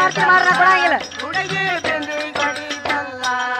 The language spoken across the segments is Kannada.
ಆರತಿ ಮಾಡ್ರ ಕೊಡಂಗಿಲ್ಲ ಹುಡುಗಿ ಬೆಂದಿ ಕಡಿತಲ್ಲ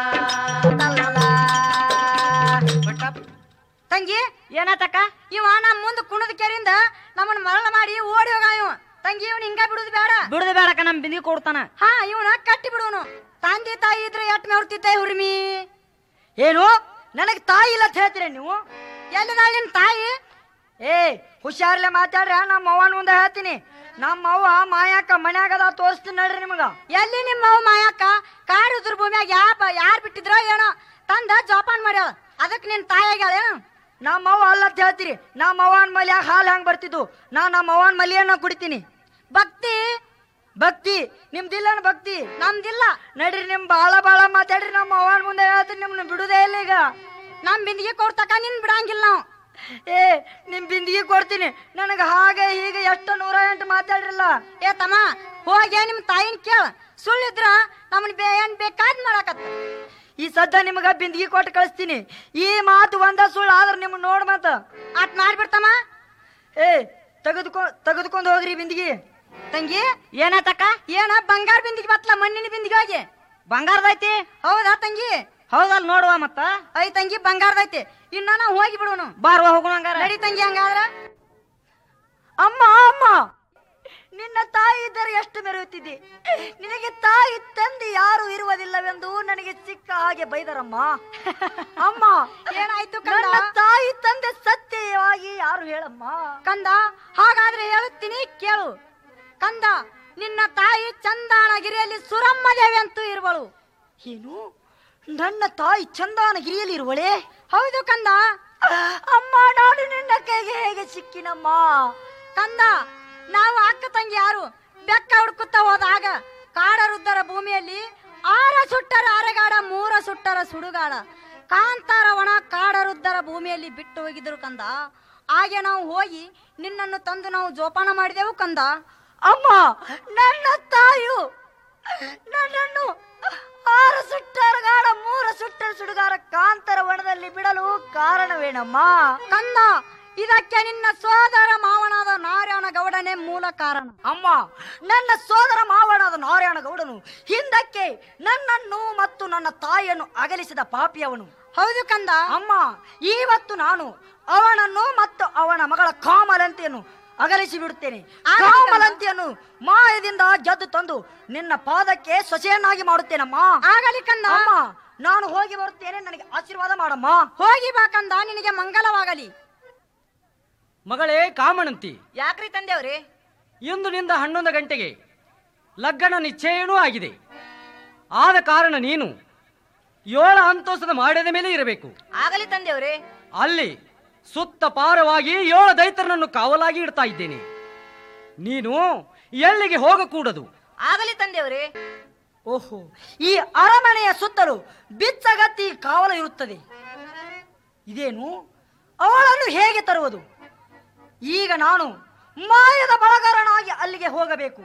ತಂಗಿ ಏನಾತಕ್ಕ ಇವ ನಮ್ ಮುಂದ್ ಕುಣದ ಕೆರಿಂದ ನಮ್ಮನ್ನ ಮರಳ ಮಾಡಿ ಓಡಿ ಹೋಗ ಇವ ತಂಗಿ ಇವನ್ ಹಿಂಗ ಬಿಡುದು ಬೇಡ ಬಿಡುದು ಬೇಡಕ್ಕ ನಮ್ ಬಿಂದಿಗೆ ಕೊಡ್ತಾನ ಹಾ ಇವನ ಕಟ್ಟಿ ಬಿಡುವನು ತಂದೆ ತಾಯಿ ಇದ್ರೆ ಎಟ್ ಮೇವ್ತಿದ್ದೆ ಹುರ್ಮಿ ಏನು ನನಗ್ ತಾಯಿ ಇಲ್ಲ ಅಂತ ಹೇಳ್ತೀರ ನೀವು ಎಲ್ಲಿದಾಳ ನಿನ್ ತಾಯಿ ಏ ಹುಷಾರ್ಲೆ ಮಾತಾಡ್ರ ನಮ್ಮ ಅವ್ವನ ಮುಂದೆ ಹೇಳ್ತೀನಿ ನಮ್ಮ ಅವ್ವ ಮಾಯಾಕ ಮನ್ಯಾಗದ ತೋರಿಸ್ತೀನಿ ನಡ್ರಿ ನಿಮಗ ಎಲ್ಲಿ ನಿಮ್ಮ ಅವ್ ಮಾಯಕ್ಕ ಕಾಡು ಉದ್ರ ಭೂಮಿಯಾಗ ಯಾ ಯಾರ್ ಬಿಟ್ಟಿದ್ರೋ ಏನೋ ತಂದ ಜೋಪಾನ ಮಾಡ್ಯಾಳ ಅದಕ್ ನಿನ್ ತಾಯಿ ಆಗ್ಯಾಳ ಏನು ನಮ್ಮ ಅವ್ವ ಅಲ್ಲ ಅಂತ ಹೇಳ್ತೀರಿ ನಮ್ಮ ಅವ್ವನ ಮಲ್ಯಾಗ ಹಾಲು ಹೆಂಗ್ ಬರ್ತಿದ್ದು ನಾ ನಮ್ಮ ಅವ್ವನ ಮಲಿಯನ್ನ ಕುಡಿತೀನಿ ಭಕ್ತಿ ಭಕ್ತಿ ನಿಮ್ದಿಲ್ಲ ಭಕ್ತಿ ನಮ್ದಿಲ್ಲ ನಡ್ರಿ ನಿಮ್ ಬಾಳ ಬಾಳ ಮಾತಾಡ್ರಿ ನಮ್ಮ ಅವ್ವನ ಮುಂದೆ ಹೇಳ್ತೀನಿ ನಿಮ್ನ ಬಿಡುದೇ ಇಲ್ಲ ಈಗ ನಮ್ ಬಿಂದಿಗೆ ಕೊಡ್ತಕ ನಿನ್ ಬಿಡಂಗಿಲ್ಲ ನಾವು ಏ ನಿಮ್ ಬಿಂದಿಗೆ ಕೊಡ್ತೀನಿ ನನಗ ಹಾಗೆ ಹೀಗೆ ಎಷ್ಟು ನೂರ ಎಂಟು ಮಾತಾಡ್ರಲ್ಲ ಏ ತಮ್ಮ ಹೋಗಿ ನಿಮ್ ತಾಯಿನ ಕೇಳ ಸುಳ್ಳಿದ್ರ ನಮ್ಮನ್ ಬೇ ಏನ್ ಬೇಕಾದ್ ಮಾಡಕತ್ತ ಈ ಸದ್ದ ನಿಮಗ ಬಿಂದಿಗೆ ಕೊಟ್ಟು ಕಳಿಸ್ತೀನಿ ಈ ಮಾತು ಒಂದ ಸುಳ್ಳು ಆದ್ರೆ ನಿಮ್ಗೆ ನೋಡ್ ಮತ್ತ ಅಟ್ ಮಾಡ್ಬಿಡ್ತಮ್ಮ ಏ ತೆಗೆದುಕೊ ತೆಗೆದುಕೊಂಡು ಹೋಗ್ರಿ ಬಿಂದಿಗೆ ತಂಗಿ ಏನಾತಕ್ಕ ಏನ ಬಂಗಾರ ಬಿಂದಿಗೆ ಬತ್ಲ ಮಣ್ಣಿನ ಬಿಂದಿಗೆ ಹೋಗಿ ಬಂಗಾರದೈತಿ ಹೌದಾ ತಂಗಿ ಹೌದಲ್ ನೋಡುವ ಮತ್ತ ಐ ತಂಗಿ ಬಂಗಾರದೈತಿ ಇನ್ನ ನಾವು ಹೋಗಿ ಬಿಡೋನು ಬಾರುವ ಹೋಗೋಣ ಹಂಗಾರ ನಡಿ ತಂಗಿ ಹಂಗಾದ್ರ ಅಮ್ಮ ಅಮ್ಮ ನಿನ್ನ ತಾಯಿ ಇದ್ದರೆ ಎಷ್ಟು ಮೆರೆಯುತ್ತಿದ್ದಿ ನಿನಗೆ ತಾಯಿ ತಂದೆ ಯಾರು ಇರುವುದಿಲ್ಲವೆಂದು ನನಗೆ ಸಿಕ್ಕ ಹಾಗೆ ಬೈದರಮ್ಮ ಅಮ್ಮ ಏನಾಯ್ತು ಕಂದ ನನ್ನ ತಾಯಿ ತಂದೆ ಸತ್ಯವಾಗಿ ಯಾರು ಹೇಳಮ್ಮ ಕಂದ ಹಾಗಾದ್ರೆ ಹೇಳುತ್ತೀನಿ ಕೇಳು ಕಂದ ನಿನ್ನ ತಾಯಿ ಚಂದಾನಗಿರಿಯಲ್ಲಿ ಸುರಮ್ಮ ದೇವಿ ಅಂತೂ ಇರುವಳು ಏನು ನನ್ನ ತಾಯಿ ಚಂದಾನಗಿರಿಯಲ್ಲಿ ಇರುವಳೆ ಹೌದು ಕಂದ ಅಮ್ಮ ನಾನು ನಿನ್ನ ಕೈಗೆ ಹೇಗೆ ಸಿಕ್ಕಿನಮ್ಮ ಕಂದ ನಾವು ಅಕ್ಕ ತಂಗಿ ಯಾರು ಬೆಕ್ಕ ಹುಡುಕುತ್ತಾ ಹೋದಾಗ ಕಾಡರುದ್ದರ ಭೂಮಿಯಲ್ಲಿ ಆರ ಸುಟ್ಟರ ಅರೆಗಾಡ ಮೂರ ಸುಟ್ಟರ ಸುಡುಗಾಡ ಕಾಂತಾರ ಒಣ ಕಾಡರುದ್ದರ ಭೂಮಿಯಲ್ಲಿ ಬಿಟ್ಟು ಹೋಗಿದ್ರು ಕಂದ ಹಾಗೆ ನಾವು ಹೋಗಿ ನಿನ್ನನ್ನು ತಂದು ನಾವು ಜೋಪಾನ ಮಾಡಿದೆವು ಕಂದ ಅಮ್ಮ ನನ್ನ ತಾಯು ನನ್ನನ್ನು ಆರು ಸುಟ್ಟರ ಗಾಢ ಮೂರು ಸುಟ್ಟರ ಸುಡುಗಾರ ಕಾಂತರ ವನದಲ್ಲಿ ಬಿಡಲು ಕಾರಣವೇನಮ್ಮ ಕಂದ ಇದಕ್ಕೆ ನಿನ್ನ ಸೋದರ ಮಾವನಾದ ನಾರಾಯಣ ಗೌಡನೇ ಮೂಲ ಕಾರಣ ಅಮ್ಮ ನನ್ನ ಸೋದರ ಮಾವನಾದ ನಾರಾಯಣ ಗೌಡನು ಹಿಂದಕ್ಕೆ ನನ್ನನ್ನು ಮತ್ತು ನನ್ನ ತಾಯಿಯನ್ನು ಅಗಲಿಸಿದ ಪಾಪಿಯವನು ಹೌದು ಕಂದ ಅಮ್ಮ ಇವತ್ತು ನಾನು ಅವನನ್ನು ಮತ್ತು ಅವನ ಮಗಳ ಕಾಮಲಂತೆಯನ್ನು ಅಗಲಿಸಿ ಬಿಡುತ್ತೇನೆ ಆಗಲಿ ಕಾಮಲಂತೆಯನ್ನು ಮಾಯದಿಂದ ಗೆದ್ದು ತಂದು ನಿನ್ನ ಪಾದಕ್ಕೆ ಸೊಸೆಯನ್ನಾಗಿ ಮಾಡುತ್ತೇನಮ್ಮ ಆಗಲಿ ಕಂದ ಅಮ್ಮ ನಾನು ಹೋಗಿ ಬರುತ್ತೇನೆ ನನಗೆ ಆಶೀರ್ವಾದ ಮಾಡಮ್ಮ ಹೋಗಿ ಬಾ ಕಂದ ನಿನಗೆ ಮಂಗಲವಾಗಲಿ ಮಗಳೇ ಕಾಮಣಂತಿ ಯಾಕ್ರಿ ತಂದೆವ್ರಿ ಇಂದು ನಿಂದ ಹನ್ನೊಂದು ಗಂಟೆಗೆ ಲಗ್ನ ನಿಶ್ಚಯನೂ ಆಗಿದೆ ಆದ ಕಾರಣ ನೀನು ಏಳ ಅಂತೋಸದ ಮಾಡಿದ ಮೇಲೆ ಇರಬೇಕು ಆಗಲಿ ತಂದೆವ್ರಿ ಅಲ್ಲಿ ಸುತ್ತ ಪಾರವಾಗಿ ಏಳು ದೈತರನನ್ನು ಕಾವಲಾಗಿ ಇಡ್ತಾ ಇದ್ದೇನೆ ನೀನು ಎಲ್ಲಿಗೆ ಹೋಗಕೂಡದು ಆಗಲಿ ತಂದೆವ್ರಿ ಓಹೋ ಈ ಅರಮನೆಯ ಸುತ್ತಲೂ ಬಿಚ್ಚಗತ್ತಿ ಕಾವಲು ಇರುತ್ತದೆ ಇದೇನು ಅವಳನ್ನು ಹೇಗೆ ತರುವುದು ಈಗ ನಾನು ಮಾಯದ ಬಳಗಾರನಾಗಿ ಅಲ್ಲಿಗೆ ಹೋಗಬೇಕು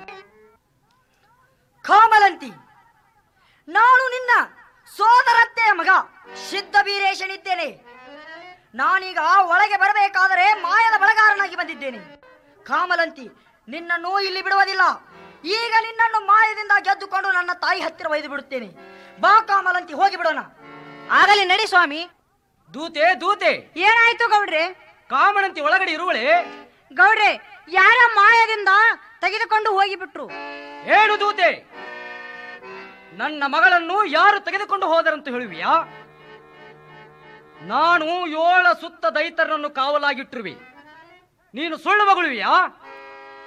ಕಾಮಲಂತಿ ನಾನು ನಿನ್ನ ಸೋದರತ್ತೆಯ ಮಗ ಸಿದ್ಧ ಬೀರೇಶನಿದ್ದೇನೆ ನಾನೀಗ ಒಳಗೆ ಬರಬೇಕಾದರೆ ಮಾಯದ ಬಳಗಾರನಾಗಿ ಬಂದಿದ್ದೇನೆ ಕಾಮಲಂತಿ ನಿನ್ನನ್ನು ಇಲ್ಲಿ ಬಿಡುವುದಿಲ್ಲ ಈಗ ನಿನ್ನನ್ನು ಮಾಯದಿಂದ ಗೆದ್ದುಕೊಂಡು ನನ್ನ ತಾಯಿ ಹತ್ತಿರ ಒಯ್ದು ಬಿಡುತ್ತೇನೆ ಬಾ ಕಾಮಲಂತಿ ಹೋಗಿ ಬಿಡೋಣ ಆಗಲಿ ನಡಿ ಸ್ವಾಮಿ ದೂತೆ ದೂತೆ ಏನಾಯ್ತು ಗೌಡ್ರೆ ಕಾಮಣಂತಿ ಒಳಗಡೆ ಇರುವಳೆ ಗೌಡ್ರೆ ಯಾರ ಮಾಯದಿಂದ ತೆಗೆದುಕೊಂಡು ಹೋಗಿಬಿಟ್ರು ಏನು ದೂತೆ ನನ್ನ ಮಗಳನ್ನು ಯಾರು ತೆಗೆದುಕೊಂಡು ಹೋದರಂತ ಹೇಳುವಿಯಾ ನಾನು ಏಳ ಸುತ್ತ ದೈತರನ್ನು ಕಾವಲಾಗಿಟ್ಟಿರುವೆ ನೀನು ಸುಳ್ಳು ಮಗಳುವಿಯಾ